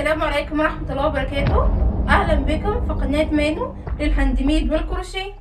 السلام عليكم ورحمة الله وبركاته أهلا بكم في قناة مانو للهاندميد والكروشيه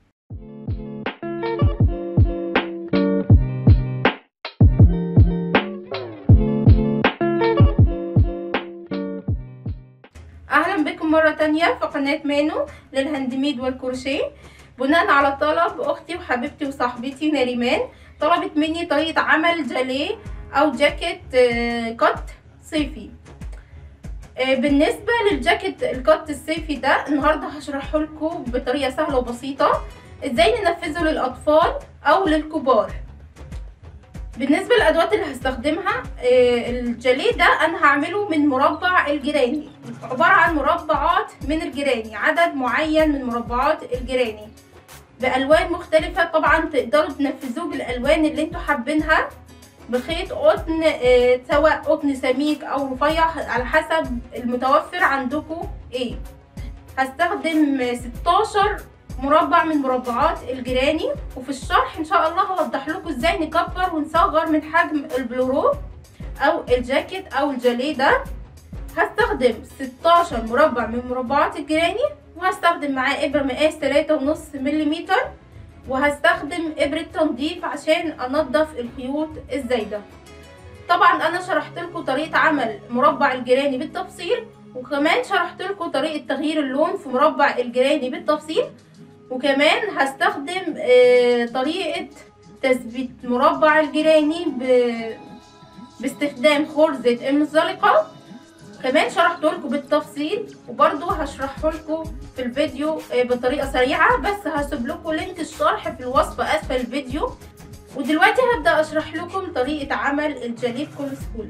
أهلا بكم مرة تانية في قناة مانو للهاندميد والكروشيه بناء على طلب أختي وحبيبتي وصاحبتي ناريمان طلبت مني طريقة عمل جاليه أو جاكيت كت صيفي بالنسبه للجاكيت الكت الصيفي ده النهارده هشرحه لكم بطريقه سهله وبسيطه ازاي ننفذه للاطفال او للكبار بالنسبه للادوات اللي هستخدمها الجاليه ده انا هعمله من مربع الجيراني عباره عن مربعات من الجيراني عدد معين من مربعات الجيراني بالوان مختلفه طبعا تقدروا تنفذوه بالالوان اللي انتوا حابينها بخيط قطن آه سواء قطن سميك او رفيع على حسب المتوفر عندكم ايه هستخدم 16 مربع من مربعات الجيراني وفي الشرح ان شاء الله هوضح لكم ازاي نكبر ونصغر من حجم البلورو او الجاكيت او الجاليه ده هستخدم 16 مربع من مربعات الجيراني وهستخدم معاه ابره مقاس 3.5 ملم وهستخدم ابرة تنظيف عشان انضف الخيوط الزايدة طبعا انا شرحت لكم طريقة عمل مربع الجيراني بالتفصيل وكمان شرحت لكم طريقة تغيير اللون في مربع الجيراني بالتفصيل وكمان هستخدم طريقة تثبيت مربع الجيراني باستخدام خرزة المزلقة كمان شرحت لكم بالتفصيل وبرضو هشرحه لكم في الفيديو بطريقه سريعه بس هسيب لكم لينك الشرح في الوصف اسفل الفيديو ودلوقتي هبدا اشرح لكم طريقه عمل الجاليه بكل سهوله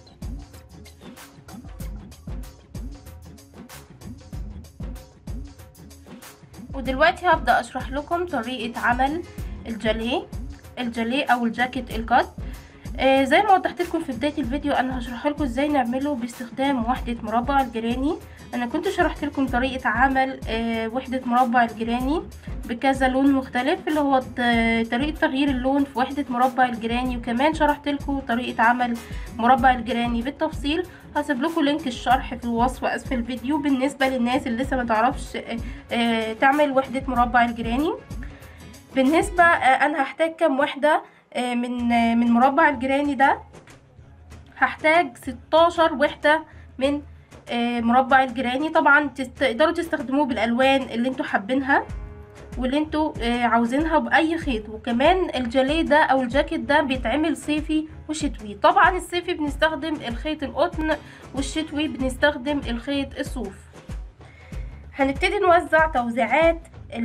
ودلوقتي هبدا اشرح لكم طريقه عمل الجاليه الجاليه او الجاكيت الكات آه زي ما وضحت لكم في بدايه الفيديو انا هشرح لكم ازاي نعمله باستخدام وحده مربع الجيراني انا كنت شرحت لكم طريقه عمل آه وحده مربع الجيراني بكذا لون مختلف اللي هو طريقه تغيير اللون في وحده مربع الجيراني وكمان شرحت لكم طريقه عمل مربع الجيراني بالتفصيل هسيب لكم لينك الشرح في الوصف اسفل الفيديو بالنسبه للناس اللي لسه ما تعرفش آه تعمل وحده مربع الجيراني بالنسبه انا هحتاج كام وحده من من مربع الجيراني ده هحتاج 16 وحده من مربع الجيراني طبعا تقدروا تستخدموه بالالوان اللي انتوا حابينها واللي انتوا عاوزينها باي خيط وكمان الجاليه ده او الجاكيت ده بيتعمل صيفي وشتوي طبعا الصيفي بنستخدم الخيط القطن والشتوي بنستخدم الخيط الصوف هنبتدي نوزع توزيعات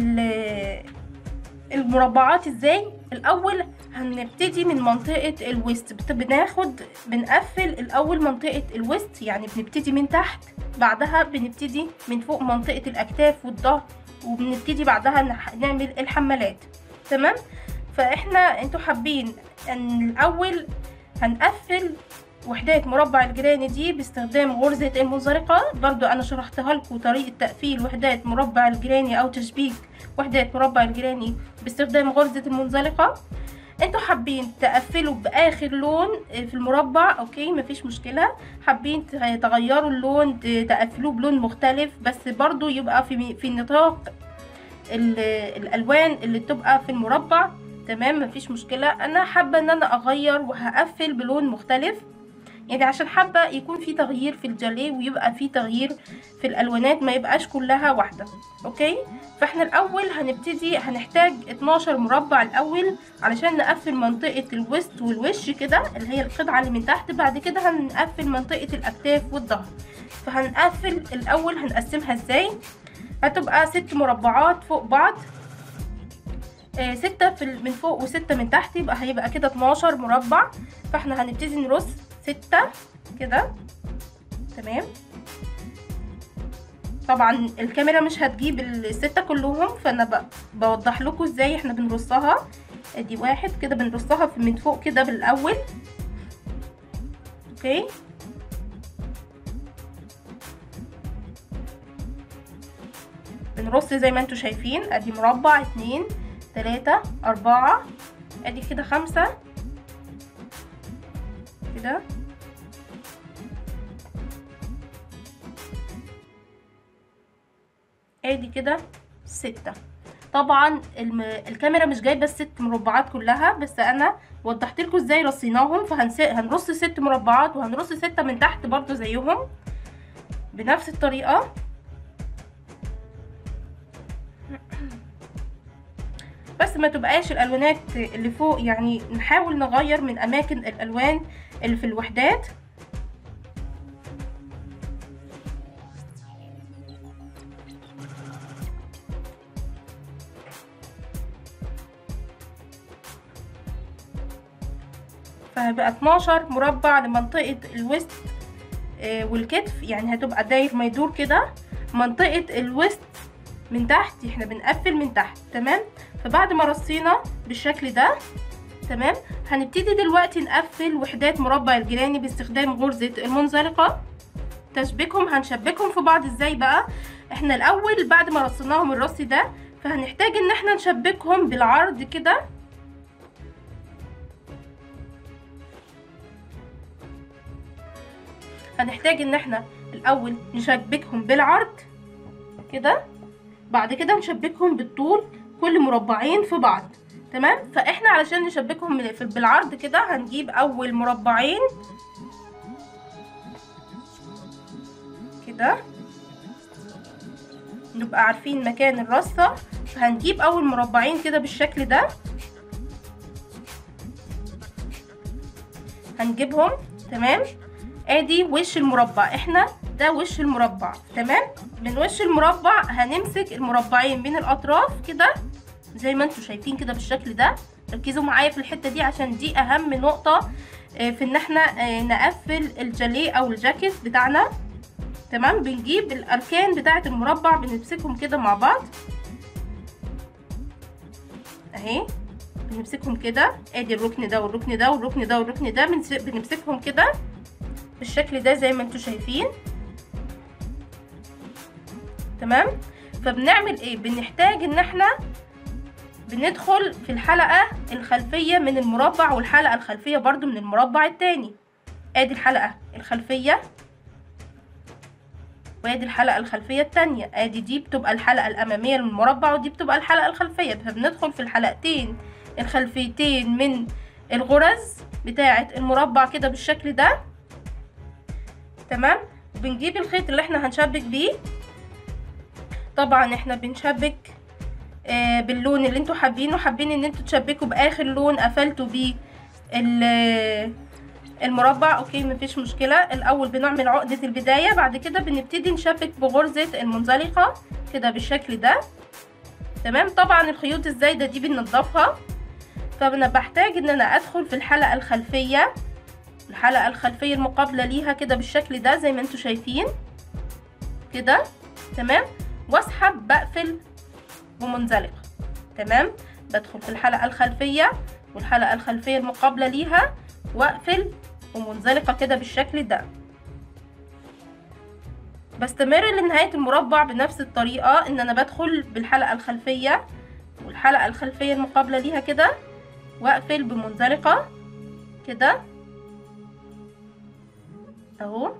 المربعات ازاي الاول هنبتدي من منطقة الوسط بناخد بنقفل الاول منطقة الوسط يعني بنبتدي من تحت بعدها بنبتدي من فوق منطقة الاكتاف والظهر وبنبتدي بعدها نعمل الحمالات تمام فاحنا انتوا حابين ان الاول هنقفل وحدات مربع الجيراني دي باستخدام غرزة المنزلقة برضو انا شرحتها لكم طريقة تقفيل وحدات مربع الجيراني او تشبيك وحدات مربع الجيراني باستخدام غرزة المنزلقة انتوا حابين تقفلوا باخر لون في المربع اوكي مفيش مشكلة حابين تغيروا اللون تقفلوه بلون مختلف بس برضو يبقى في في نطاق الالوان اللي بتبقى في المربع تمام مفيش مشكلة انا حابة ان انا اغير وهقفل بلون مختلف يعني عشان حابة يكون في تغيير في الجاليه ويبقى في تغيير في الالوانات ما يبقاش كلها واحدة اوكي فاحنا الاول هنبتدي هنحتاج 12 مربع الاول علشان نقفل منطقة الوسط والوش كده اللي هي القطعة اللي من تحت بعد كده هنقفل منطقة الاكتاف والظهر فهنقفل الاول هنقسمها ازاي هتبقى ست مربعات فوق بعض آه ستة في من فوق وستة من تحت يبقى هيبقى كده 12 مربع فاحنا هنبتدي نرص ستة كده تمام طبعا الكاميرا مش هتجيب الستة كلهم فانا بوضح لكم ازاي احنا بنرصها ادي واحد كده بنرصها من فوق كده بالاول اوكي بنرص زي ما انتوا شايفين ادي مربع اتنين تلاتة اربعة ادي كده خمسة كده ادي كده ستة طبعا الم... الكاميرا مش جايبه الست مربعات كلها بس انا وضحت لكم ازاي رصيناهم فهنرص ست مربعات وهنرص ستة من تحت برضو زيهم بنفس الطريقة بس ما تبقاش الالوانات اللي فوق يعني نحاول نغير من اماكن الالوان اللي في الوحدات فهيبقى 12 مربع لمنطقة الوسط آه والكتف يعني هتبقى داير ما يدور كده منطقة الوسط من تحت احنا بنقفل من تحت تمام فبعد ما رصينا بالشكل ده تمام هنبتدي دلوقتي نقفل وحدات مربع الجيراني باستخدام غرزة المنزلقة تشبيكهم هنشبكهم في بعض ازاي بقى احنا الاول بعد ما رصيناهم الرص ده فهنحتاج ان احنا نشبكهم بالعرض كده هنحتاج ان احنا الاول نشبكهم بالعرض كده بعد كده نشبكهم بالطول كل مربعين في بعض تمام فاحنا علشان نشبكهم بالعرض كده هنجيب اول مربعين كده نبقى عارفين مكان الرصة فهنجيب اول مربعين كده بالشكل ده هنجيبهم تمام ادي وش المربع احنا ده وش المربع تمام من وش المربع هنمسك المربعين من الاطراف كده زي ما انتم شايفين كده بالشكل ده ركزوا معايا في الحته دي عشان دي اهم نقطه في ان احنا نقفل الجاليه او الجاكيت بتاعنا تمام بنجيب الاركان بتاعه المربع بنمسكهم كده مع بعض اهي بنمسكهم كده ادي الركن ده والركن ده والركن ده والركن ده بنمسكهم كده بالشكل ده زي ما انتم شايفين تمام فبنعمل ايه بنحتاج ان احنا بندخل في الحلقة الخلفية من المربع والحلقة الخلفية برضو من المربع التاني ادي الحلقة الخلفية وادي الحلقة الخلفية التانية ادي دي بتبقى الحلقة الامامية للمربع ودي بتبقى الحلقة الخلفية فبندخل في الحلقتين الخلفيتين من الغرز بتاعة المربع كده بالشكل ده تمام بنجيب الخيط اللي احنا هنشبك بيه طبعا احنا بنشبك آه باللون اللي انتوا حابينه حابين ان انتوا تشبكوا باخر لون قفلتوا بيه المربع اوكي مفيش مشكلة الاول بنعمل عقدة البداية بعد كده بنبتدي نشبك بغرزة المنزلقة كده بالشكل ده تمام طبعا الخيوط الزايدة دي بننضفها فانا بحتاج ان انا ادخل في الحلقة الخلفية الحلقة الخلفية المقابلة ليها كده بالشكل ده زي ما انتوا شايفين كده تمام واسحب بقفل بمنزلقة تمام بدخل في الحلقة الخلفية والحلقة الخلفية المقابلة ليها واقفل ومنزلقة كده بالشكل ده بستمر لنهاية المربع بنفس الطريقة ان انا بدخل بالحلقة الخلفية والحلقة الخلفية المقابلة ليها كده واقفل بمنزلقة كده اهو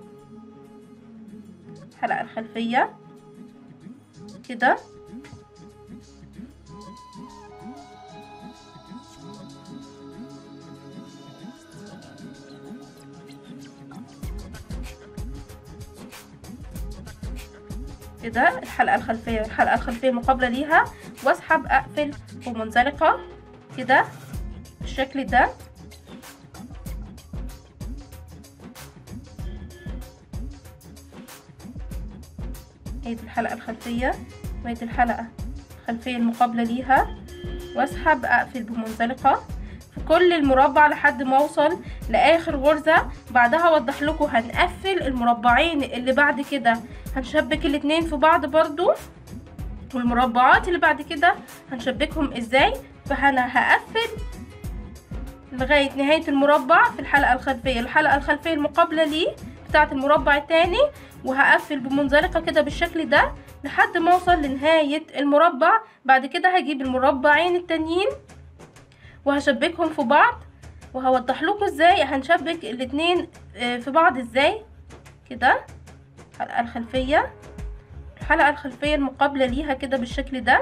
الحلقة الخلفية كده كده الحلقة الخلفية والحلقة الخلفية مقابلة ليها واسحب اقفل ومنزلقة كده بالشكل ده ادي الحلقة الخلفية وادي الحلقة الخلفية المقابلة ليها واسحب اقفل بمنزلقة في كل المربع لحد ما اوصل لاخر غرزة بعدها اوضح لكم هنقفل المربعين اللي بعد كده هنشبك الاتنين في بعض برضو والمربعات اللي بعد كده هنشبكهم ازاي فانا هقفل لغاية نهاية المربع في الحلقة الخلفية الحلقة الخلفية المقابلة ليه بتاعة المربع التاني وهقفل بمنزلقة كده بالشكل ده لحد ما اوصل لنهاية المربع بعد كده هجيب المربعين التانيين وهشبكهم في بعض وهوضح لكم ازاي هنشبك الاتنين في بعض ازاي كده الحلقة الخلفية الحلقة الخلفية المقابلة ليها كده بالشكل ده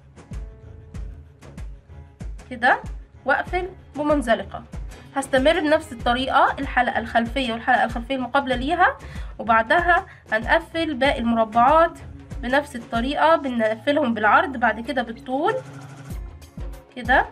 كده واقفل بمنزلقة هستمر بنفس الطريقة الحلقة الخلفية والحلقة الخلفية المقابلة ليها وبعدها هنقفل باقي المربعات بنفس الطريقة بنقفلهم بالعرض بعد كده بالطول كده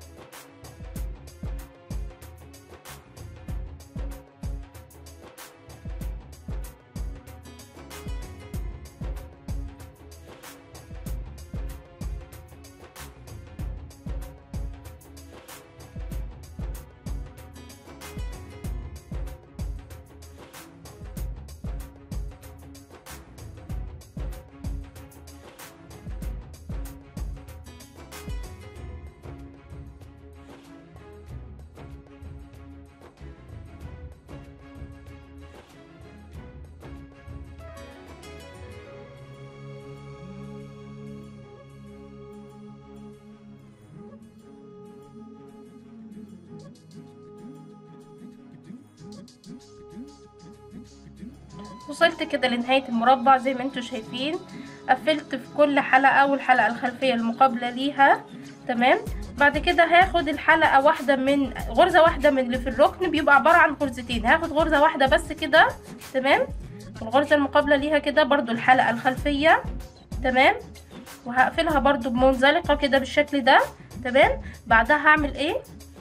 وصلت كده لنهاية المربع زي ما انتوا شايفين قفلت في كل حلقة والحلقة الخلفية المقابلة ليها تمام بعد كده هاخد الحلقة واحدة من غرزة واحدة من اللي في الركن بيبقى عبارة عن غرزتين هاخد غرزة واحدة بس كده تمام والغرزة المقابلة ليها كده برضو الحلقة الخلفية تمام وهقفلها برضو بمنزلقة كده بالشكل ده تمام بعدها هعمل ايه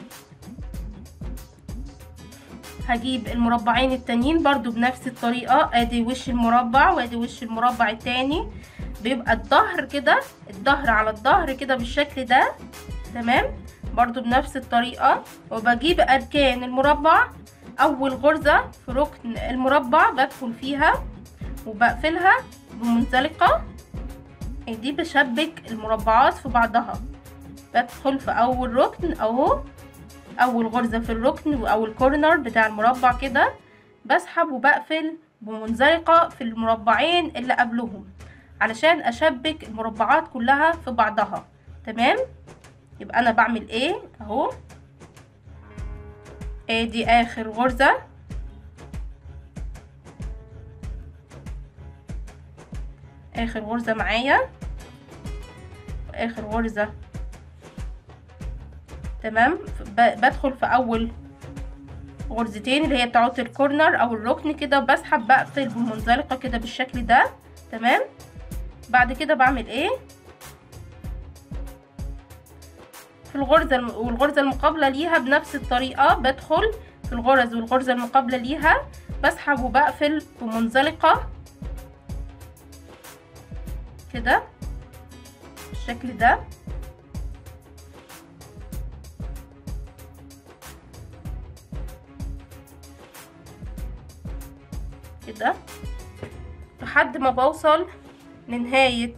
هجيب المربعين التانيين برضو بنفس الطريقة ادي وش المربع وادي وش المربع التاني بيبقى الظهر كده الظهر على الظهر كده بالشكل ده تمام برضو بنفس الطريقة وبجيب اركان المربع اول غرزة في ركن المربع بدخل فيها وبقفلها بمنزلقة دي بشبك المربعات في بعضها بدخل في اول ركن اهو اول غرزة في الركن او الكورنر بتاع المربع كده بسحب وبقفل بمنزلقة في المربعين اللي قبلهم علشان اشبك المربعات كلها في بعضها تمام يبقى انا بعمل ايه اهو ادي اخر غرزة اخر غرزة معايا اخر غرزة تمام بدخل في اول غرزتين اللي هي بتاعت الكورنر او الركن كده وبسحب بقفل بالمنزلقة كده بالشكل ده تمام بعد كده بعمل ايه في الغرزة والغرزة المقابلة ليها بنفس الطريقة بدخل في الغرز والغرزة المقابلة ليها بسحب وبقفل بمنزلقة كده بالشكل ده كده لحد ما بوصل لنهاية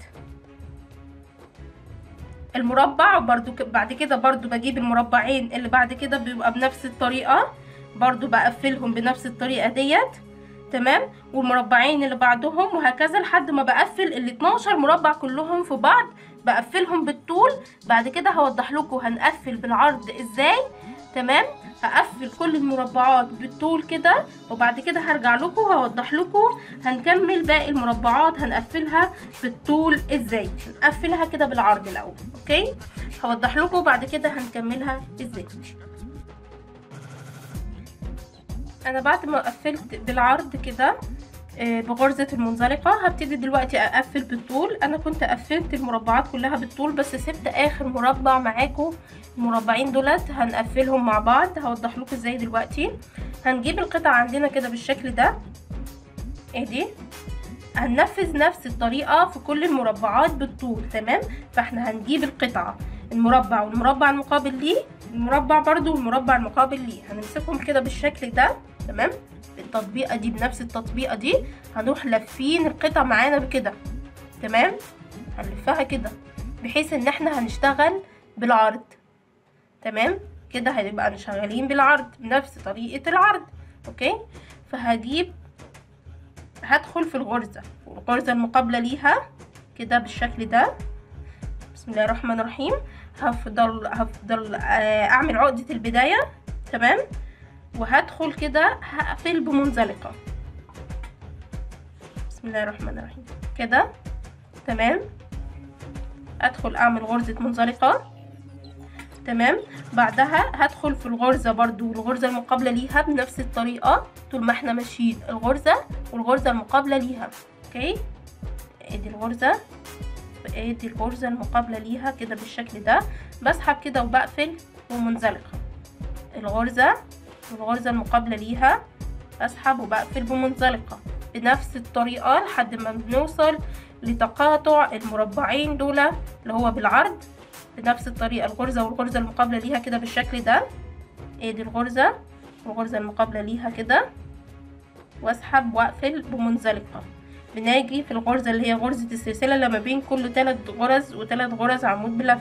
المربع وبرده بعد كده برضو بجيب المربعين اللي بعد كده بيبقى بنفس الطريقة برضو بقفلهم بنفس الطريقة ديت تمام والمربعين اللي بعدهم وهكذا لحد ما بقفل ال 12 مربع كلهم في بعض بقفلهم بالطول بعد كده هوضح لكم هنقفل بالعرض ازاي تمام هقفل كل المربعات بالطول كده وبعد كده هرجع لكم هوضح لكم هنكمل باقي المربعات هنقفلها بالطول ازاي هنقفلها كده بالعرض الاول اوكي هوضح لكم بعد كده هنكملها ازاي انا بعد ما قفلت بالعرض كده بغرزة المنزلقة هبتدي دلوقتي اقفل بالطول انا كنت قفلت المربعات كلها بالطول بس سبت اخر مربع معاكم المربعين دولت هنقفلهم مع بعض هوضح لكم ازاي دلوقتي هنجيب القطعة عندنا كده بالشكل ده ادي هننفذ نفس الطريقة في كل المربعات بالطول تمام فاحنا هنجيب القطعة المربع والمربع المقابل ليه المربع برضو والمربع المقابل ليه هنمسكهم كده بالشكل ده تمام التطبيقة دي بنفس التطبيقة دي هنروح لافين القطع معانا بكده تمام هنلفها كده بحيث ان احنا هنشتغل بالعرض تمام كده هنبقى شغالين بالعرض بنفس طريقة العرض اوكي فهجيب هدخل في الغرزة والغرزة المقابلة ليها كده بالشكل ده بسم الله الرحمن الرحيم هفضل هفضل اعمل عقدة البداية تمام وهدخل كده هقفل بمنزلقة بسم الله الرحمن الرحيم كده تمام ادخل اعمل غرزة منزلقة تمام بعدها هدخل في الغرزة برضو الغرزة المقابلة ليها بنفس الطريقة طول ما احنا ماشيين الغرزة والغرزة المقابلة ليها اوكي ادي الغرزة ادي الغرزة المقابلة ليها كده بالشكل ده بسحب كده وبقفل ومنزلقة الغرزة والغرزة المقابلة ليها بسحب وبقفل بمنزلقة بنفس الطريقة لحد ما بنوصل لتقاطع المربعين دول اللي هو بالعرض بنفس الطريقة الغرزة والغرزة المقابلة ليها كده بالشكل ده ادي الغرزة والغرزة المقابلة ليها كده واسحب واقفل بمنزلقة بناجي في الغرزة اللي هي غرزة السلسلة اللي ما بين كل تلات غرز وتلات غرز عمود بلف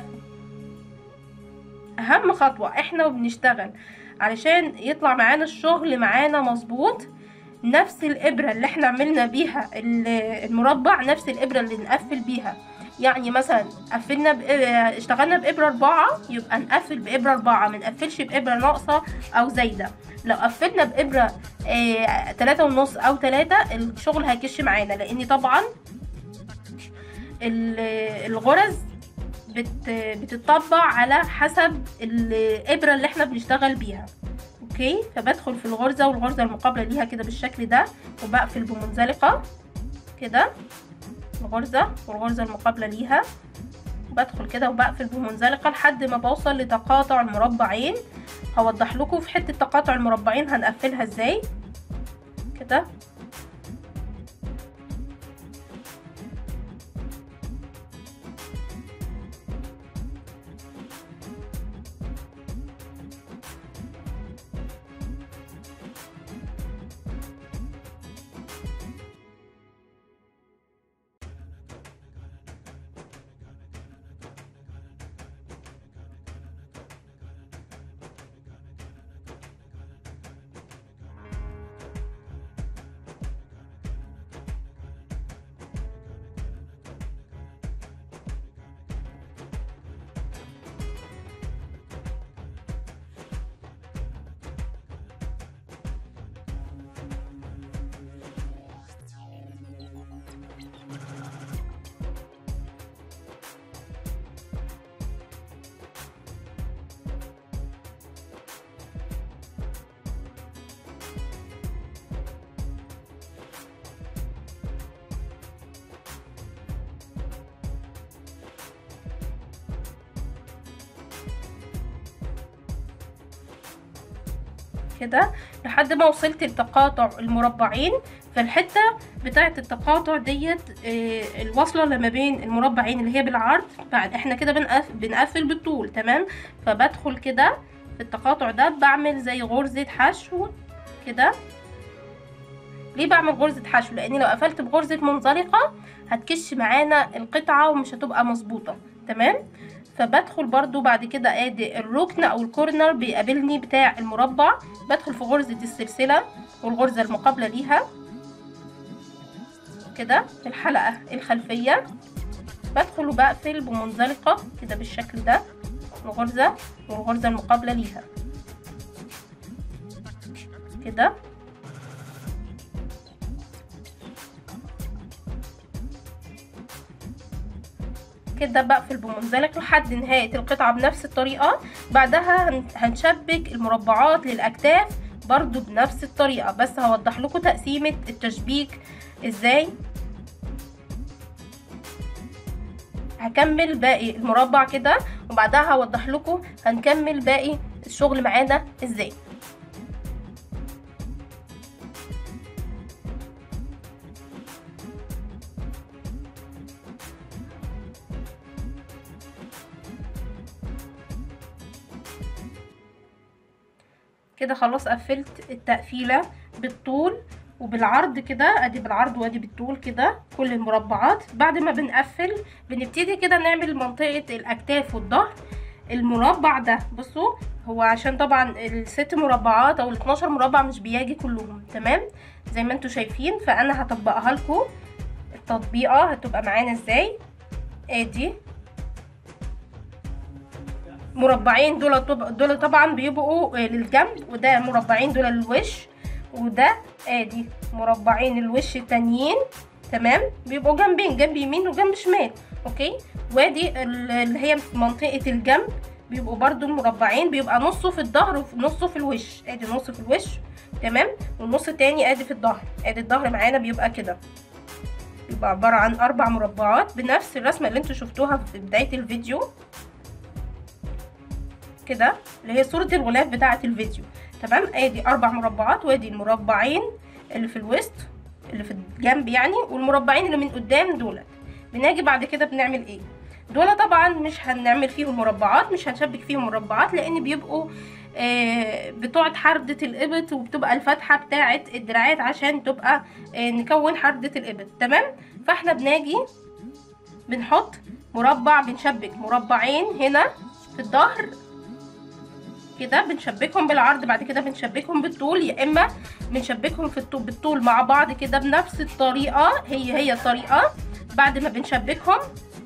اهم خطوة احنا وبنشتغل علشان يطلع معانا الشغل معانا مظبوط نفس الابرة اللي احنا عملنا بيها المربع نفس الابرة اللي نقفل بيها يعني مثلا قفلنا ب... اشتغلنا بإبرة أربعة يبقى نقفل بإبرة أربعة منقفلش بإبرة ناقصة أو زايدة لو قفلنا بإبرة اه تلاتة ونص أو تلاتة الشغل هيكش معانا لأن طبعا الغرز بت... بتطبع على حسب الإبرة اللي احنا بنشتغل بيها اوكي فبدخل في الغرزة والغرزة المقابلة ليها كده بالشكل ده وبقفل بمنزلقة كده الغرزة والغرزة المقابلة ليها بدخل كده وبقفل بمنزلقة لحد ما بوصل لتقاطع المربعين هوضح لكم في حتة تقاطع المربعين هنقفلها ازاي كده كده لحد ما وصلت لتقاطع المربعين في الحته بتاعه التقاطع ديت آه الواصله اللي ما بين المربعين اللي هي بالعرض بعد احنا كده بنقفل, بنقفل بالطول تمام فبدخل كده في التقاطع ده بعمل زي غرزه حشو كده ليه بعمل غرزه حشو لان لو قفلت بغرزه منزلقه هتكش معانا القطعه ومش هتبقى مظبوطه تمام فبدخل برضو بعد كده ادي الركن او الكورنر بيقابلني بتاع المربع بدخل في غرزة السلسلة والغرزة المقابلة ليها كده في الحلقة الخلفية بدخل وبقفل بمنزلقة كده بالشكل ده الغرزة والغرزة المقابلة ليها كده كده بقفل بمنزلق لحد نهاية القطعة بنفس الطريقة بعدها هنشبك المربعات للأكتاف برضو بنفس الطريقة بس هوضح لكم تقسيمة التشبيك ازاي هكمل باقي المربع كده وبعدها هوضح لكم هنكمل باقي الشغل معانا ازاي كده خلاص قفلت التقفيلة بالطول وبالعرض كده ادي بالعرض وادي بالطول كده كل المربعات بعد ما بنقفل بنبتدي كده نعمل منطقة الاكتاف والظهر المربع ده بصوا هو عشان طبعا الست مربعات او ال12 مربع مش بيجي كلهم تمام زي ما انتوا شايفين فانا هطبقها لكم التطبيقه هتبقى معانا ازاي ادي مربعين دول دول طبعا بيبقوا للجنب وده مربعين دول للوش وده ادي مربعين الوش التانيين تمام بيبقوا جنبين جنب يمين وجنب شمال اوكي وادي اللي هي في منطقه الجنب بيبقوا برضو المربعين بيبقى نصه في الظهر ونصه في الوش ادي نص في الوش تمام والنص التاني ادي في الظهر ادي الظهر معانا بيبقى كده بيبقى عبارة عن اربع مربعات بنفس الرسمة اللي انتوا شفتوها في بداية الفيديو كده اللي هي صورة الغلاف بتاعة الفيديو تمام ادي اربع مربعات وادي المربعين اللي في الوسط اللي في الجنب يعني والمربعين اللي من قدام دولت بنيجي بعد كده بنعمل ايه دول طبعا مش هنعمل فيهم مربعات مش هنشبك فيهم مربعات لان بيبقوا آه بتوع حردة الإبط وبتبقى الفتحة بتاعة الدراعات عشان تبقى آه نكون حردة الإبط تمام فاحنا بناجي بنحط مربع بنشبك مربعين هنا في الظهر كده بنشبكهم بالعرض بعد كده بنشبكهم بالطول يا اما بنشبكهم في الطول بالطول مع بعض كده بنفس الطريقه هي هي الطريقه بعد ما بنشبكهم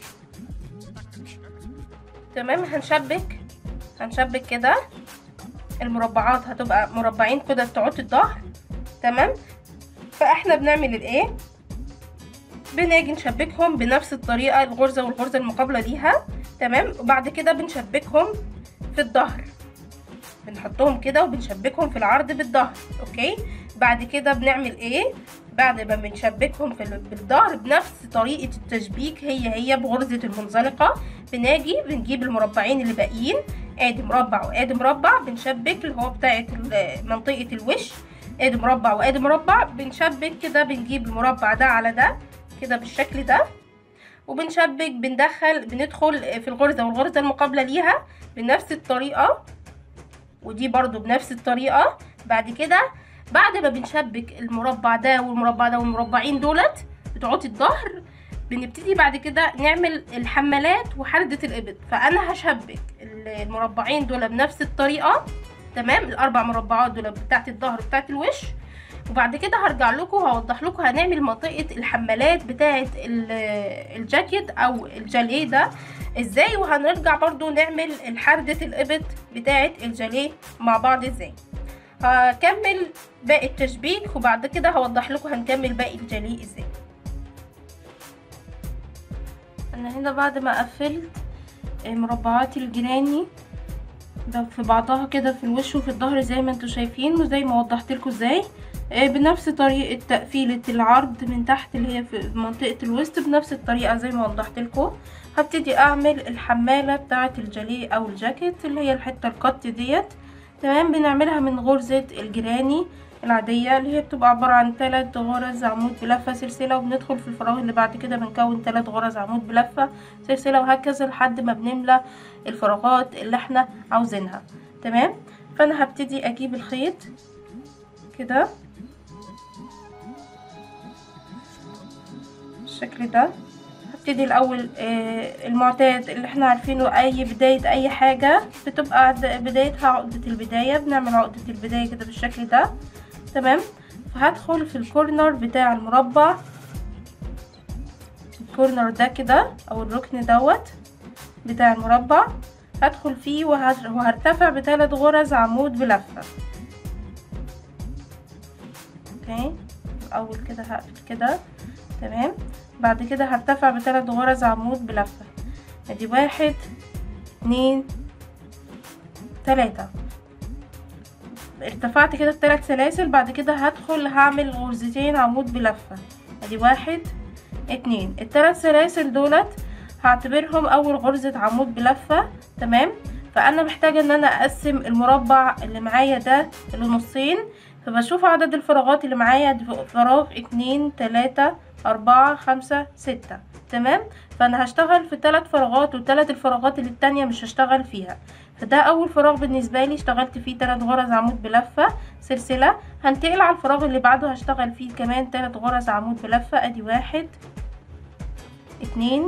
تمام هنشبك هنشبك كده المربعات هتبقى مربعين كده بتوعات الظهر تمام فاحنا بنعمل الايه بنيجي نشبكهم بنفس الطريقه الغرزه والغرزه المقابله ليها تمام وبعد كده بنشبكهم في الظهر بنحطهم كده وبنشبكهم في العرض بالظهر اوكي بعد كده بنعمل ايه بعد ما بنشبكهم في بالظهر بنفس طريقة التشبيك هي هي بغرزة المنزلقة بناجي بنجيب المربعين اللي باقيين ادي مربع وادي مربع بنشبك اللي هو بتاعة منطقة الوش ادي مربع وادي مربع بنشبك كده بنجيب المربع ده على ده كده بالشكل ده وبنشبك بندخل بندخل في الغرزة والغرزة المقابلة ليها بنفس الطريقة ودي برضو بنفس الطريقة بعد كده بعد ما بنشبك المربع ده والمربع ده والمربعين دولت بتوعات الظهر بنبتدي بعد كده نعمل الحمالات وحردة الإبط فأنا هشبك المربعين دول بنفس الطريقة تمام الأربع مربعات دول بتاعت الظهر بتاعت الوش وبعد كده هرجع لكم هوضح لكم هنعمل منطقة الحمالات بتاعت الجاكيت أو الجاليه ده ازاي وهنرجع برضو نعمل الحردة الإبط بتاعت الجاليه مع بعض ازاي هكمل باقي التشبيك وبعد كده هوضح لكم هنكمل باقي الجلي ازاي انا هنا بعد ما قفلت مربعات الجناني ده في بعضها كده في الوش وفي الظهر زي ما انتوا شايفين وزي ما وضحت لكم ازاي بنفس طريقة تقفيلة العرض من تحت اللي هي في منطقة الوسط بنفس الطريقة زي ما وضحت لكم هبتدي اعمل الحمالة بتاعة الجليه او الجاكيت اللي هي الحتة القط ديت تمام بنعملها من غرزة الجراني العادية اللي هي بتبقى عبارة عن ثلاث غرز عمود بلفة سلسلة وبندخل في الفراغ اللي بعد كده بنكون ثلاث غرز عمود بلفة سلسلة وهكذا لحد ما بنملى الفراغات اللي احنا عاوزينها تمام فانا هبتدي اجيب الخيط كده بالشكل ده هبتدي الاول آه المعتاد اللي احنا عارفينه اي بداية اي حاجة بتبقى بدايتها عقدة البداية بنعمل عقدة البداية كده بالشكل ده تمام فهدخل في الكورنر بتاع المربع الكورنر ده كده او الركن دوت بتاع المربع هدخل فيه وهرتفع بثلاث غرز عمود بلفة اوكي الاول كده هقفل كده تمام بعد كده هرتفع بثلاث غرز عمود بلفة ادي واحد اتنين تلاتة ارتفعت كده التلات سلاسل بعد كده هدخل هعمل غرزتين عمود بلفة ادي واحد اتنين التلات سلاسل دولت هعتبرهم اول غرزة عمود بلفة تمام فانا محتاجة ان انا اقسم المربع اللي معايا ده لنصين فبشوف عدد الفراغات اللي معايا فراغ اتنين تلاتة أربعة خمسة ستة تمام فأنا هشتغل في ثلاث فراغات والثلاث الفراغات اللي التانية مش هشتغل فيها فده أول فراغ بالنسبة لي اشتغلت فيه ثلاث غرز عمود بلفة سلسلة هنتقل على الفراغ اللي بعده هشتغل فيه كمان ثلاث غرز عمود بلفة ادي واحد اتنين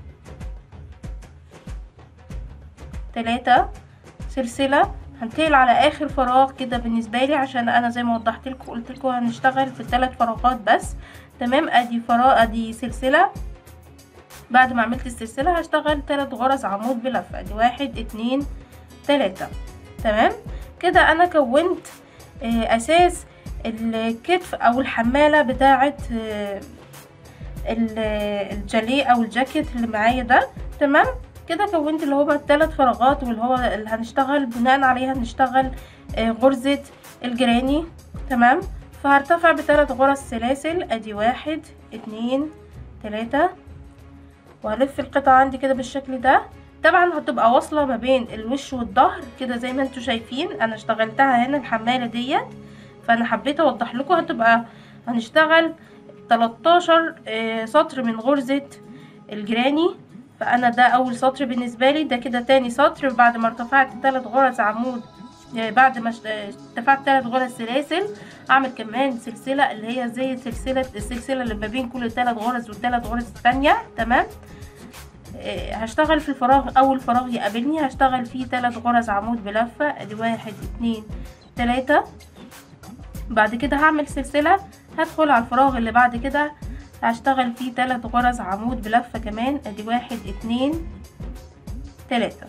تلاتة سلسلة هنتقل على اخر فراغ كده بالنسبه لي عشان انا زي ما وضحت لكم قلت لكم هنشتغل في الثلاث فراغات بس تمام ادي فراغ ادي سلسله بعد ما عملت السلسله هشتغل ثلاث غرز عمود بلفه ادي واحد اتنين تلاتة تمام كده انا كونت آه اساس الكتف او الحماله بتاعه آه الجاليه او الجاكيت اللي معايا ده تمام كده كونت اللي هو الثلاث فراغات واللي هو اللي هنشتغل بناء عليها هنشتغل غرزة الجراني تمام فهرتفع بثلاث غرز سلاسل ادي واحد اتنين تلاتة وهلف القطعة عندي كده بالشكل ده طبعا هتبقى واصلة ما بين الوش والظهر كده زي ما انتوا شايفين انا اشتغلتها هنا الحمالة ديت فانا حبيت اوضح لكم هتبقى هنشتغل 13 سطر من غرزة الجراني فانا ده اول سطر بالنسبة لي ده كده تاني سطر بعد ما ارتفعت ثلاث غرز عمود بعد ما ارتفعت ثلاث غرز سلاسل اعمل كمان سلسلة اللي هي زي سلسلة السلسلة اللي ما بين كل ثلاث غرز والثلاث غرز الثانية تمام هشتغل في الفراغ اول فراغ يقابلني هشتغل فيه ثلاث غرز عمود بلفة ادي واحد اتنين تلاتة بعد كده هعمل سلسلة هدخل على الفراغ اللي بعد كده هشتغل فيه ثلاث غرز عمود بلفة كمان ادي واحد اتنين تلاتة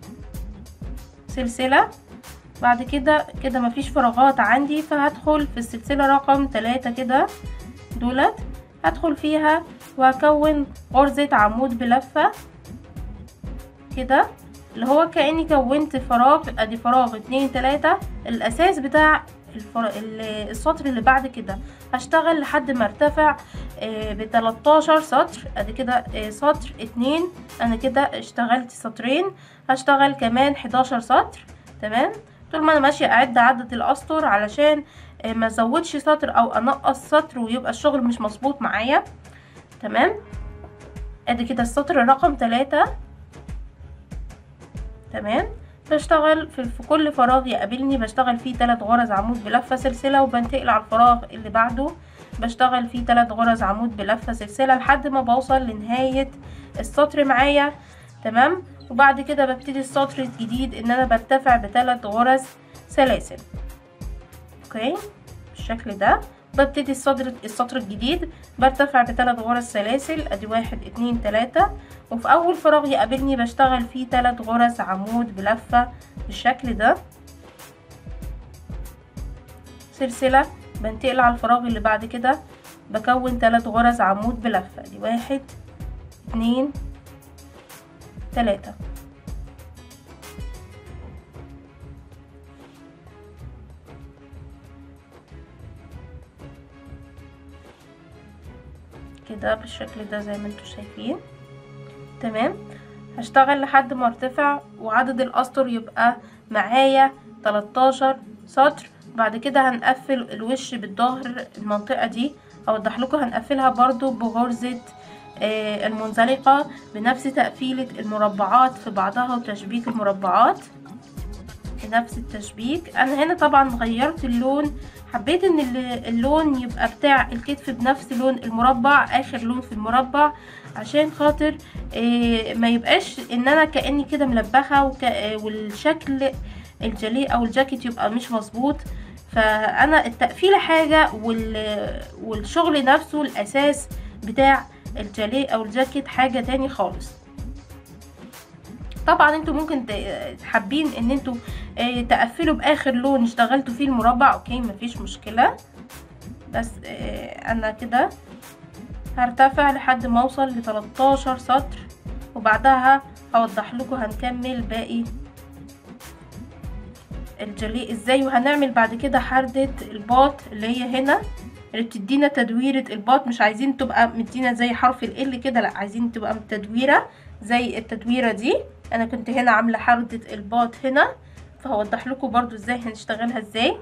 سلسلة بعد كده كده مفيش فراغات عندي فهدخل في السلسلة رقم تلاتة كده دولت هدخل فيها وهكون غرزة عمود بلفة كده اللي هو كأني كونت فراغ ادي فراغ اتنين تلاتة الاساس بتاع الفر... السطر اللي بعد كده هشتغل لحد ما ارتفع ب 13 سطر ادي كده سطر اتنين انا كده اشتغلت سطرين هشتغل كمان 11 سطر تمام طول ما انا ماشيه اعد عدد الاسطر علشان ما ازودش سطر او انقص سطر ويبقى الشغل مش مظبوط معايا تمام ادي كده السطر رقم تلاتة تمام بشتغل في, في كل فراغ يقابلني بشتغل فيه ثلاث غرز عمود بلفه سلسله وبنتقل على الفراغ اللي بعده بشتغل فيه ثلاث غرز عمود بلفه سلسله لحد ما بوصل لنهايه السطر معايا تمام وبعد كده ببتدي السطر الجديد ان انا برتفع بثلاث غرز سلاسل اوكي بالشكل ده ببتدي السطر السطر الجديد برتفع بثلاث غرز سلاسل ادي واحد اتنين تلاتة وفي اول فراغ يقابلني بشتغل فيه ثلاث غرز عمود بلفة بالشكل ده سلسلة بنتقل على الفراغ اللي بعد كده بكون ثلاث غرز عمود بلفة دي واحد اتنين تلاتة كده بالشكل ده زي ما انتوا شايفين تمام هشتغل لحد ما ارتفع وعدد الاسطر يبقى معايا 13 سطر بعد كده هنقفل الوش بالظهر المنطقة دي اوضح لكم هنقفلها برضو بغرزة آه المنزلقة بنفس تقفيلة المربعات في بعضها وتشبيك المربعات بنفس التشبيك انا هنا طبعا غيرت اللون حبيت ان اللون يبقى بتاع الكتف بنفس لون المربع اخر لون في المربع عشان خاطر إيه ما يبقاش ان انا كاني كده ملبخه وك... والشكل الجليه او الجاكيت يبقى مش مظبوط فانا التقفيله حاجه وال... والشغل نفسه الاساس بتاع الجليه او الجاكيت حاجه تاني خالص طبعا انتوا ممكن حابين ان انتوا اه تقفلوا باخر لون اشتغلتوا فيه المربع اوكي مفيش مشكلة بس اه انا كده هرتفع لحد ما اوصل ل 13 سطر وبعدها هوضح لكم هنكمل باقي الجلي ازاي وهنعمل بعد كده حردة الباط اللي هي هنا اللي بتدينا تدويرة الباط مش عايزين تبقى مدينا زي حرف ال كده لا عايزين تبقى تدويرة زي التدويرة دي انا كنت هنا عاملة حردة الباط هنا فهوضح لكم برضو ازاي هنشتغلها ازاي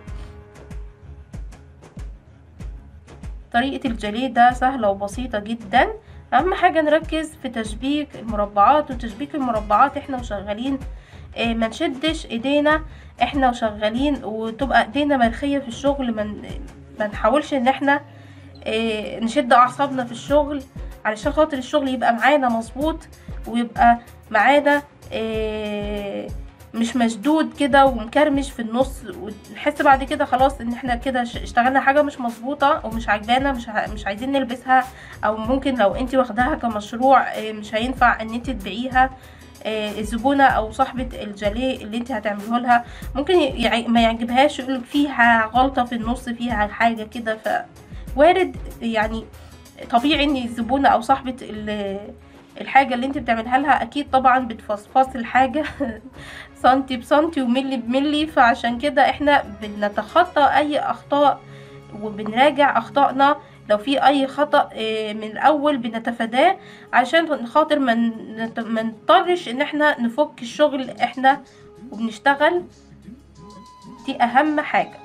طريقة الجليه ده سهلة وبسيطة جدا اهم حاجة نركز في تشبيك المربعات وتشبيك المربعات احنا وشغالين اه ما نشدش ايدينا احنا وشغالين وتبقى ايدينا مرخية في الشغل من ما نحاولش ان احنا اه نشد اعصابنا في الشغل علشان خاطر الشغل يبقى معانا مظبوط ويبقى معانا اه مش مشدود كده ومكرمش في النص ونحس بعد كده خلاص ان احنا كده اشتغلنا حاجه مش مظبوطه ومش عاجبانا مش مش عايزين نلبسها او ممكن لو انت واخداها كمشروع اه مش هينفع ان انت تبيعيها اه الزبونه او صاحبه الجاليه اللي انت هتعمله لها ممكن ما يعجبهاش يقولك فيها غلطه في النص فيها حاجه كده فوارد يعني طبيعي ان الزبونه او صاحبه ال- الحاجه اللي انت بتعملها لها اكيد طبعا بتفصفص الحاجه سنتي بسنتي وملي بملي فعشان كده احنا بنتخطى اي اخطاء وبنراجع اخطائنا لو في اي خطأ آه، من الاول بنتفاداه عشان خاطر ما نت- ما نضطرش ان احنا نفك الشغل احنا وبنشتغل دي اهم حاجة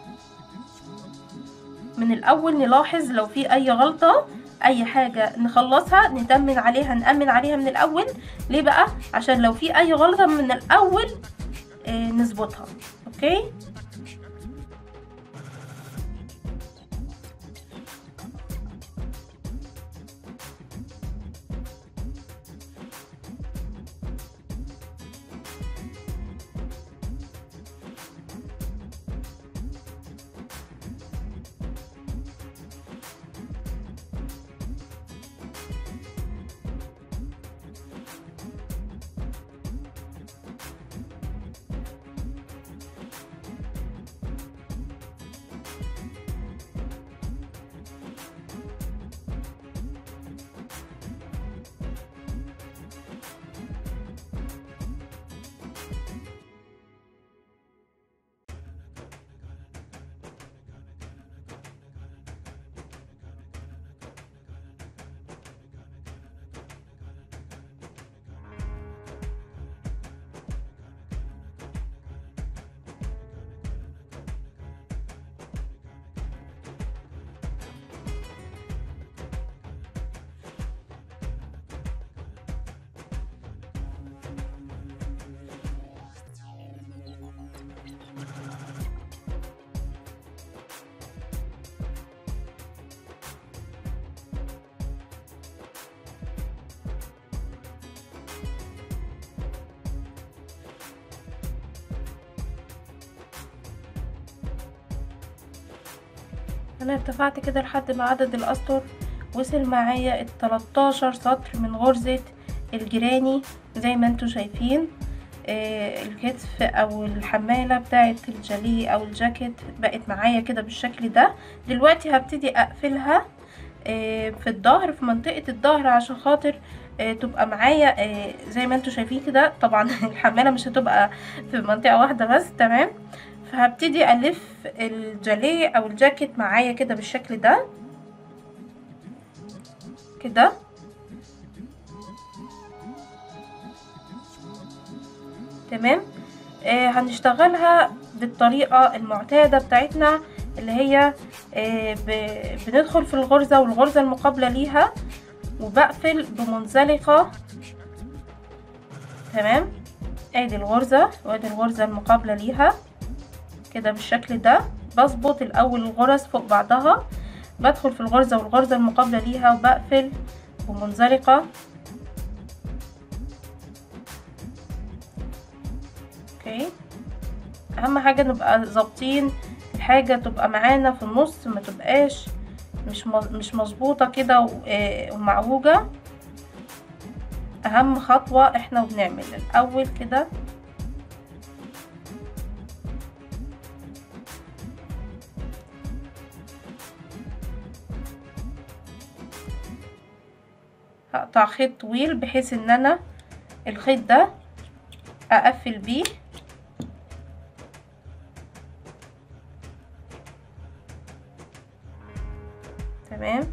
من الاول نلاحظ لو في اي غلطة اي حاجة نخلصها نتمن عليها نأمن عليها من الاول ليه بقى عشان لو في اي غلطة من الاول آه، نظبطها اوكي انا ارتفعت كده لحد ما عدد الاسطر وصل معايا ال 13 سطر من غرزة الجيراني زي ما انتوا شايفين آه الكتف او الحمالة بتاعت الجاليه او الجاكيت بقت معايا كده بالشكل ده دلوقتي هبتدي اقفلها آه في الظهر في منطقة الظهر عشان خاطر آه تبقى معايا آه زي ما انتوا شايفين كده طبعا الحمالة مش هتبقى في منطقة واحدة بس تمام فهبتدي الف الجاليه او الجاكيت معايا كده بالشكل ده كده تمام آه هنشتغلها بالطريقة المعتادة بتاعتنا اللي هي آه ب- بندخل في الغرزة والغرزة المقابلة ليها وبقفل بمنزلقة تمام ادي الغرزة وادي الغرزة المقابلة ليها كده بالشكل ده بظبط الاول الغرز فوق بعضها بدخل في الغرزة والغرزة المقابلة ليها وبقفل بمنزلقة اوكي اهم حاجة نبقى ظابطين الحاجة تبقى معانا في النص ما تبقاش مش مظ- مش مظبوطة كده و- آه، ومعوجة اهم خطوة احنا وبنعمل الاول كده هقطع خيط طويل بحيث ان انا الخيط ده اقفل بيه تمام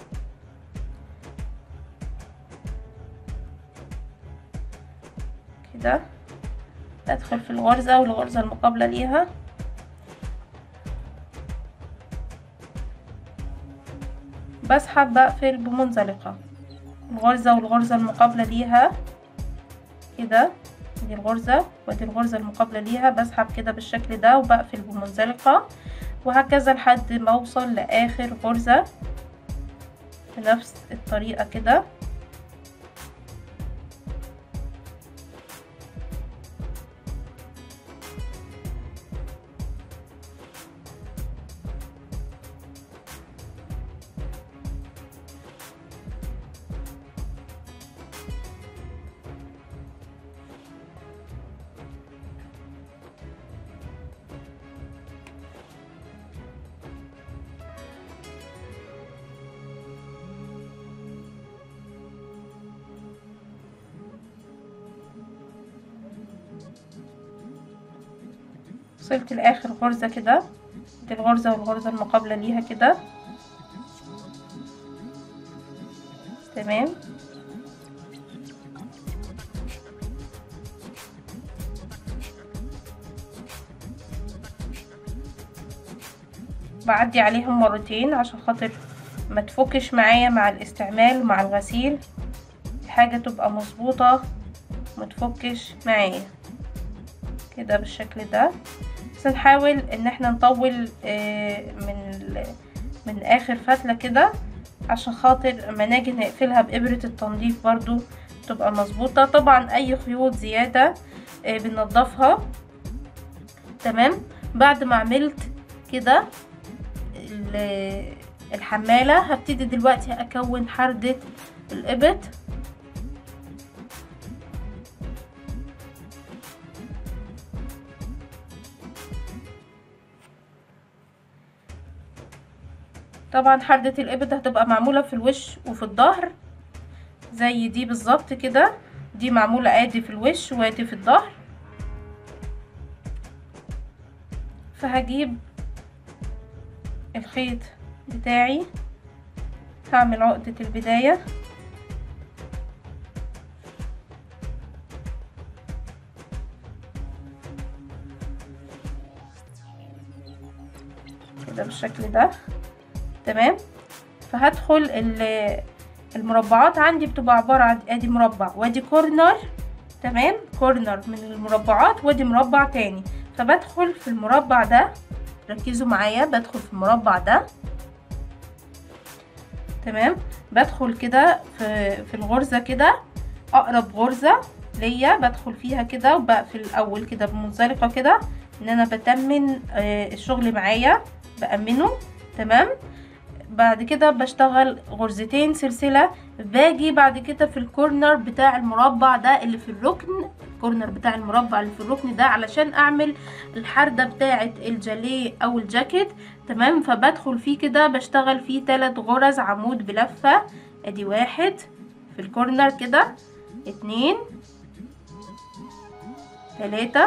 كده ادخل في الغرزة والغرزة المقابلة ليها بسحب بقفل بمنزلقة الغرزة والغرزة المقابلة ليها كده دي الغرزة ودي الغرزة المقابلة ليها بسحب كده بالشكل ده وبقفل بمنزلقة وهكذا لحد ما اوصل لاخر غرزة بنفس الطريقة كده وصلت لاخر غرزة كده دي الغرزة والغرزة المقابلة ليها كده تمام بعدي عليهم مرتين عشان خاطر ما تفكش معايا مع الاستعمال مع الغسيل الحاجة تبقى مظبوطة ما تفكش معايا كده بالشكل ده بس نحاول ان احنا نطول من من اخر فتلة كده عشان خاطر اما نيجي نقفلها بإبرة التنظيف برضو تبقى مظبوطة طبعا اي خيوط زيادة بننضفها تمام بعد ما عملت كده الحمالة هبتدي دلوقتي اكون حردة الابط طبعا حردة الابط هتبقى معمولة في الوش وفي الظهر زي دي بالظبط كده دي معمولة ادي في الوش وادي في الظهر فهجيب الخيط بتاعي هعمل عقدة البداية كده بالشكل ده تمام فهدخل المربعات عندي بتبقى عبارة عن ادي مربع وادي كورنر تمام كورنر من المربعات وادي مربع تاني فبدخل في المربع ده ركزوا معايا بدخل في المربع ده تمام بدخل كده في, في الغرزة كده اقرب غرزة ليا بدخل فيها كده وبقفل الاول كده بمنزلقة كده ان انا بتمن الشغل معايا بأمنه تمام بعد كده بشتغل غرزتين سلسلة باجي بعد كده في الكورنر بتاع المربع ده اللي في الركن الكورنر بتاع المربع اللي في الركن ده علشان اعمل الحردة بتاعة الجاليه او الجاكيت تمام فبدخل فيه كده بشتغل فيه تلات غرز عمود بلفة ادي واحد في الكورنر كده اتنين تلاتة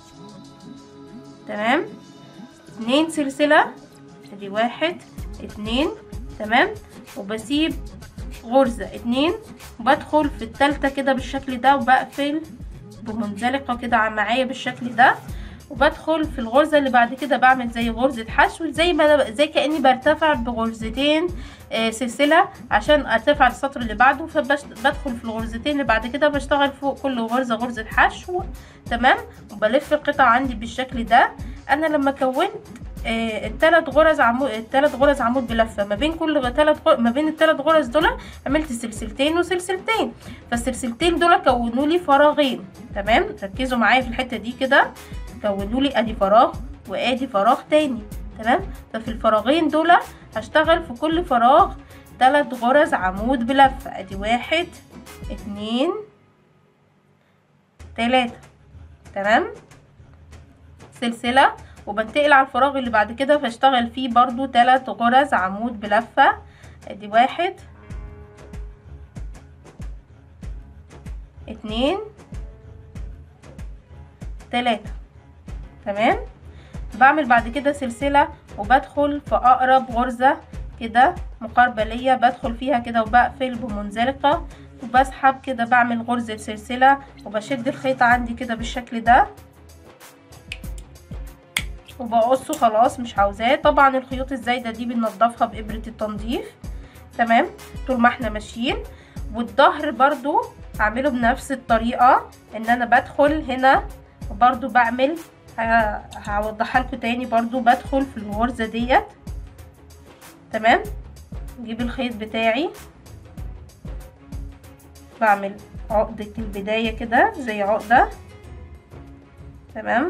تمام اتنين سلسلة ادي واحد اتنين تمام وبسيب غرزة اتنين وبدخل في التالتة كده بالشكل ده وبقفل بمنزلقة كده معايا بالشكل ده وبدخل في الغرزة اللي بعد كده بعمل زي غرزة حشو زي ما أنا زي كأني برتفع بغرزتين آه سلسلة عشان ارتفع السطر اللي بعده فبدخل في الغرزتين اللي بعد كده بشتغل فوق كل غرزة غرزة حشو تمام وبلف القطع عندي بالشكل ده انا لما كونت آه التلات غرز عمود التلات غرز عمود بلفه ما بين كل تلات غرز ما بين التلات غرز دول عملت سلسلتين وسلسلتين فالسلسلتين دول كونوا لي فراغين تمام ركزوا معايا في الحته دي كده كونوا لي ادي فراغ وادي فراغ تاني تمام ففي الفراغين دول هشتغل في كل فراغ تلات غرز عمود بلفه ادي واحد اتنين تلاته تمام سلسله وبنتقل على الفراغ اللي بعد كده فاشتغل فيه برضو تلات غرز عمود بلفة ادي واحد اتنين تلاتة تمام بعمل بعد كده سلسلة وبدخل في اقرب غرزة كده مقاربة ليا بدخل فيها كده وبقفل بمنزلقة وبسحب كده بعمل غرزة سلسلة وبشد الخيط عندي كده بالشكل ده وبقصه خلاص مش عاوزاه طبعا الخيوط الزايده دي بننضفها بابره التنظيف تمام طول ما احنا ماشيين والظهر برضو هعمله بنفس الطريقه ان انا بدخل هنا وبرضو بعمل هوضحها لكم تاني برضو بدخل في الغرزه ديت تمام نجيب الخيط بتاعي بعمل عقده البدايه كده زي عقده تمام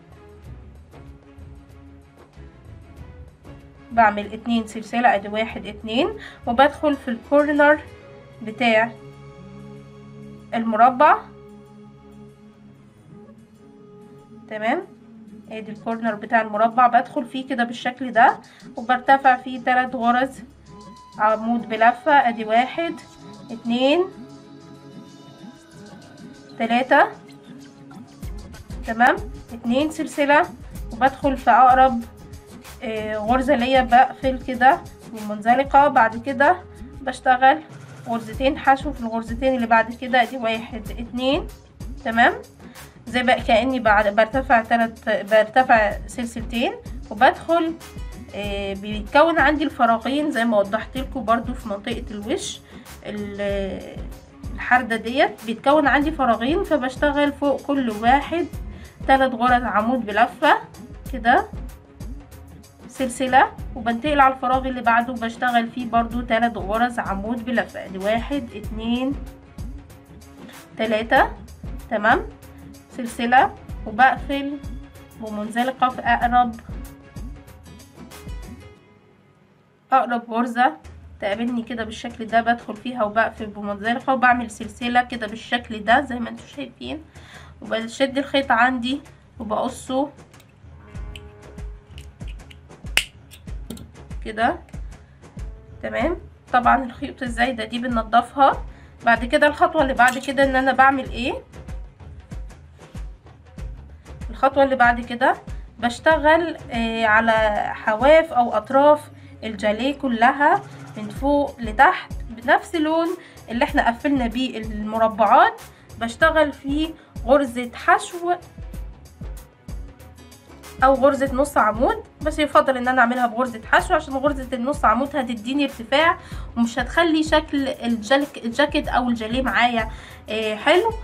بعمل اتنين سلسلة ادي واحد اتنين وبدخل في الكورنر بتاع المربع تمام ادي الكورنر بتاع المربع بدخل فيه كده بالشكل ده وبرتفع فيه تلات غرز عمود بلفة ادي واحد اتنين تلاتة تمام اتنين سلسلة بدخل في اقرب آه، غرزة ليا بقفل كده والمنزلقة بعد كده بشتغل غرزتين حشو في الغرزتين اللي بعد كده ادي واحد اتنين تمام زي بقى كأني بعد برتفع تلت برتفع سلسلتين وبدخل آه، بيتكون عندي الفراغين زي ما وضحت لكم برضو في منطقة الوش ال- الحردة ديت بيتكون عندي فراغين فبشتغل فوق كل واحد تلات غرز عمود بلفة كده سلسلة وبنتقل على الفراغ اللي بعده بشتغل فيه برضو تلات غرز عمود بلفة ادي واحد اتنين تلاتة تمام سلسلة وبقفل بمنزلقة في اقرب اقرب غرزة تقابلني كده بالشكل ده بدخل فيها وبقفل بمنزلقة وبعمل سلسلة كده بالشكل ده زي ما انتم شايفين وبشد الخيط عندي وبقصه كده تمام طبعا الخيوط الزايدة دي بنضفها بعد كده الخطوة اللي بعد كده ان انا بعمل ايه الخطوة اللي بعد كده بشتغل آه على حواف او اطراف الجاليه كلها من فوق لتحت بنفس اللون اللي احنا قفلنا بيه المربعات بشتغل فيه غرزة حشو او غرزة نص عمود بس يفضل ان انا اعملها بغرزة حشو عشان غرزة النص عمود هتديني ارتفاع ومش هتخلي شكل الجلك الجاكيت او الجاليه معايا آه حلو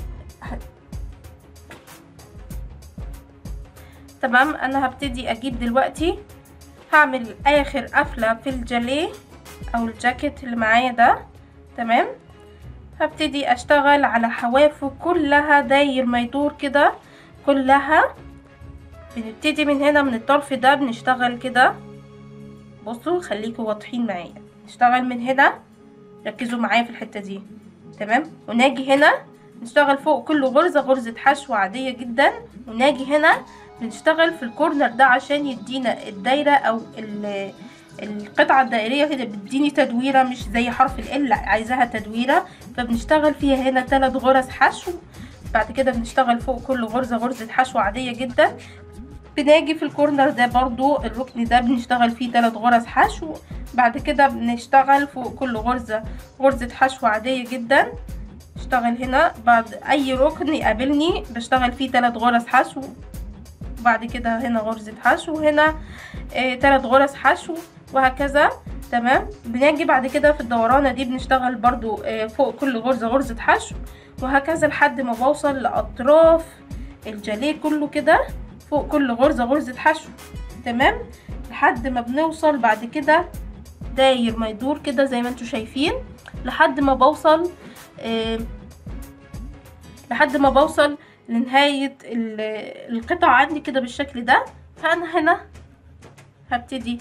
تمام انا هبتدي اجيب دلوقتي هعمل اخر قفلة في الجاليه او الجاكيت اللي معايا ده تمام هبتدي اشتغل على حوافه كلها داير ما يدور كده كلها بنبتدي من هنا من الطرف ده بنشتغل كده بصوا خليكم واضحين معايا نشتغل من هنا ركزوا معايا في الحته دي تمام وناجي هنا نشتغل فوق كل غرزه غرزه حشو عاديه جدا وناجي هنا بنشتغل في الكورنر ده عشان يدينا الدايره او القطعه الدائريه كده بتديني تدويره مش زي حرف ال لا عايزاها تدويره فبنشتغل فيها هنا ثلاث غرز حشو بعد كده بنشتغل فوق كل غرزه غرزه حشو عاديه جدا بناجي في الكورنر ده برضو الركن ده بنشتغل فيه ثلاث غرز حشو بعد كده بنشتغل فوق كل غرزة غرزة حشو عادية جدا اشتغل هنا بعد اي ركن يقابلني بشتغل فيه ثلاث غرز حشو بعد كده هنا غرزة حشو وهنا ثلاث آه غرز حشو وهكذا تمام بنجي بعد كده في الدورانة دي بنشتغل برضو آه فوق كل غرزة غرزة حشو وهكذا لحد ما بوصل لأطراف الجاليه كله كده فوق كل غرزة غرزة حشو تمام لحد ما بنوصل بعد كده داير ما يدور كده زي ما انتوا شايفين لحد ما بوصل آه لحد ما بوصل لنهاية القطع عندي كده بالشكل ده فانا هنا هبتدي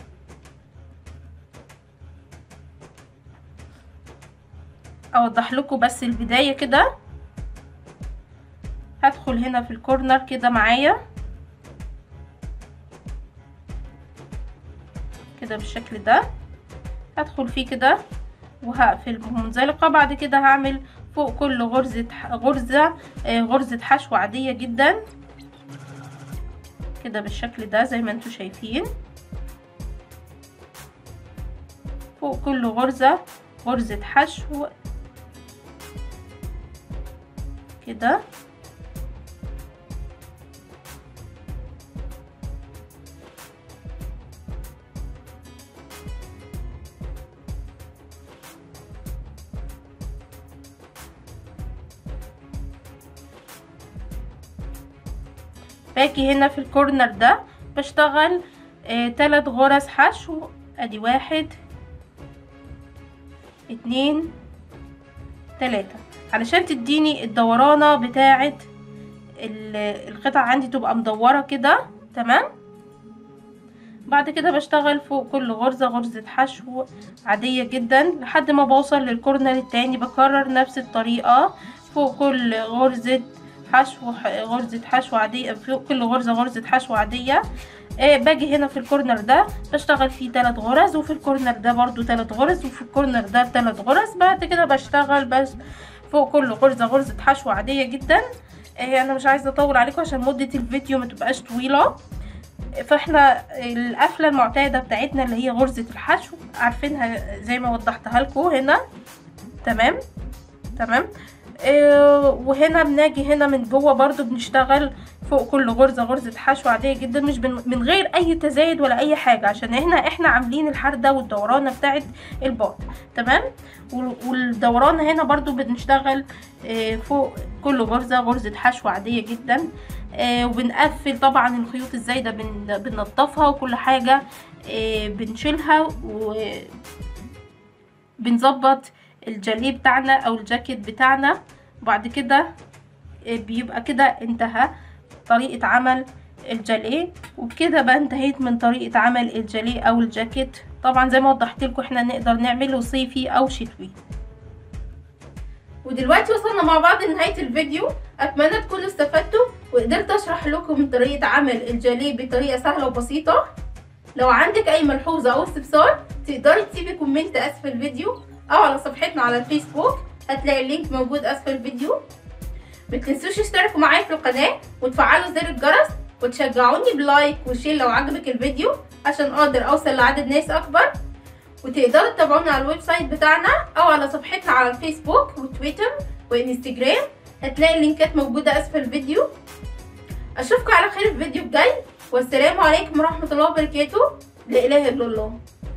اوضح لكم بس البداية كده هدخل هنا في الكورنر كده معايا كده بالشكل ده هدخل فيه كده وهقفل بمنزلقة بعد كده هعمل فوق كل غرزة غرزة آه غرزة حشو عادية جدا كده بالشكل ده زي ما انتوا شايفين فوق كل غرزة غرزة حشو كده باجي هنا في الكورنر ده بشتغل آه تلات غرز حشو ادي واحد اتنين تلاتة علشان تديني الدورانة بتاعة القطع عندي تبقى مدورة كده تمام بعد كده بشتغل فوق كل غرزة غرزة حشو عادية جدا لحد ما بوصل للكورنر التاني بكرر نفس الطريقة فوق كل غرزة حشو غرزة حشو عادية فوق كل غرزة غرزة حشو عادية آه باجي هنا في الكورنر ده بشتغل فيه تلات غرز وفي الكورنر ده برضو تلات غرز وفي الكورنر ده تلات غرز بعد كده بشتغل بس فوق كل غرزة غرزة حشو عادية جدا آه انا مش عايزة اطول عليكم عشان مدة الفيديو ما تبقاش طويلة فاحنا القفله المعتاده بتاعتنا اللي هي غرزه الحشو عارفينها زي ما وضحتها لكم هنا تمام تمام آه وهنا بناجي هنا من جوه برضو بنشتغل فوق كل غرزة غرزة حشو عادية جدا مش بن من غير اي تزايد ولا اي حاجة عشان هنا احنا عاملين الحردة والدورانة بتاعت الباط تمام والدورانة هنا برضو بنشتغل آه فوق كل غرزة غرزة حشو عادية جدا آه وبنقفل طبعا الخيوط الزايدة بن بننضفها وكل حاجة آه بنشيلها وبنظبط الجاليه بتاعنا او الجاكيت بتاعنا وبعد كده بيبقى كده انتهى طريقة عمل الجاليه وبكده بقى انتهيت من طريقة عمل الجاليه او الجاكيت طبعا زي ما وضحت لكم احنا نقدر نعمله صيفي او شتوي ودلوقتي وصلنا مع بعض لنهاية الفيديو اتمنى تكونوا استفدتوا وقدرت اشرح لكم طريقة عمل الجاليه بطريقة سهلة وبسيطة لو عندك اي ملحوظة او استفسار تقدري تسيبي كومنت اسفل الفيديو او على صفحتنا على الفيسبوك هتلاقي اللينك موجود اسفل الفيديو متنسوش تشتركوا معايا في القناة وتفعلوا زر الجرس وتشجعوني بلايك وشير لو عجبك الفيديو عشان اقدر اوصل لعدد ناس اكبر وتقدروا تتابعونا على الويب سايت بتاعنا او على صفحتنا على الفيسبوك وتويتر وانستجرام هتلاقي اللينكات موجودة اسفل الفيديو اشوفكم على خير في الفيديو الجاي والسلام عليكم ورحمة الله وبركاته لا اله الا الله